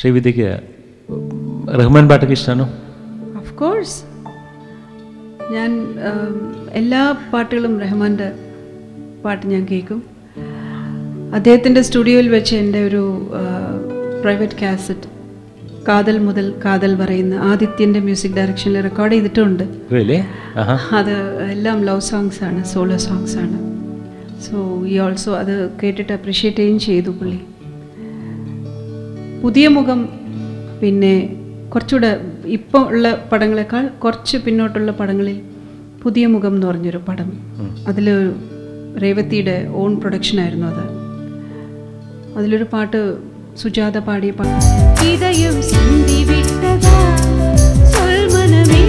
ശ്രീവിദ്യക്ക് റഹ്മാൻ പാട്ടൊക്കെ ഇഷ്ടമാണോ of course ഞാൻ ഉം, എല്ലാ പാട്ടുകളും റഹ്മാൻ്റെ പാട്ട് ഞാൻ കേൾക്കും അദ്ദേഹത്തിൻ്റെ സ്റ്റുഡിയോയിൽ വെച്ച് എൻ്റെ ഒരു പ്രൈവറ്റ് കാസറ്റ് കാതൽ മുതൽ കാതൽ പറയുന്ന ആദിത്യൻ്റെ മ്യൂസിക് ഡയറക്ഷനിൽ റെക്കോർഡ് ചെയ്തിട്ടുണ്ട് അല്ലേ ആഹാ അത് എല്ലാം ലവ് സോങ്സ് ആണ് സോളോ സോങ്സ് ആണ് സോ ഈ ഓൾസോ അത് കേട്ടിട്ട് അപ്രിഷ്യേറ്റ് ചെയ്യുകയും ചെയ്തു പുള്ളി പുതിയ മുഖം പിന്നെ കുറച്ചുകൂടെ ഇപ്പോൾ ഉള്ള പടങ്ങളെക്കാൾ കുറച്ച് പിന്നോട്ടുള്ള പടങ്ങളിൽ പുതിയ മുഖം എന്ന് പറഞ്ഞൊരു പടം അതിൽ രേവതിയുടെ ഓൺ പ്രൊഡക്ഷനായിരുന്നു അത് അതിലൊരു പാട്ട് സുജാത പാടിയ പാട്ട് இதயம் சிந்தி விட்டதா சொல் மனமே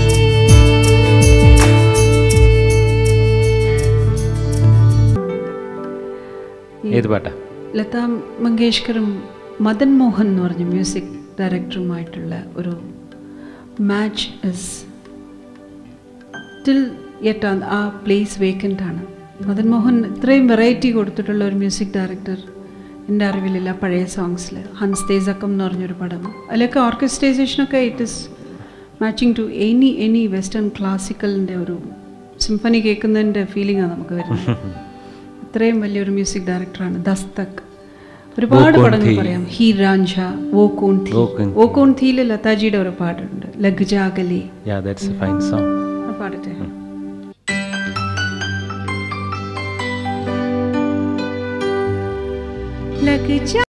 ഏത് പാട്ടാ ലതാ മങ്കേഷ്കറും മദൻ മോഹൻ എന്ന് പറഞ്ഞ മ്യൂസിക് ഡയറക്ടറുമായിട്ടുള്ള ഒരു മാച്ച് ഇസ് സ്റ്റിൽ യെറ്റ് ആ പ്ലേസ് വേക്കൻ്റ് ആണ് മദൻ മോഹൻ ഇത്രയും വെറൈറ്റി കൊടുത്തിട്ടുള്ള ഒരു മ്യൂസിക് ഡയറക്ടർ എൻ്റെ അറിവിലില്ല പഴയ സോങ്സിൽ ഹൻസ് തേസക്കം എന്ന് പറഞ്ഞൊരു പടം അതിലൊക്കെ ഓർക്കസ്ട്രൈസേഷനൊക്കെ it is matching to any any western ക്ലാസിക്കലിൻ്റെ ഒരു സിംഫണി കേൾക്കുന്നതിൻ്റെ ഫീലിംഗാണ് നമുക്ക് വരുന്നത് അത്രയും വലിയൊരു മ്യൂസിക് ഡയറക്ടറാണ് ദസ്തക് ഒരുപാട് പടങ്ങൾ പറയാം ഹി രാഞ്ച വോ കോൺ തീ വോ കോൺ വോ കോൺ തീയിൽ ലതാജിയുടെ ഒരു പാട്ടുണ്ട് ലഗ്ജാഗലി yeah that's a fine song ആ പാടട്ടെ लग जा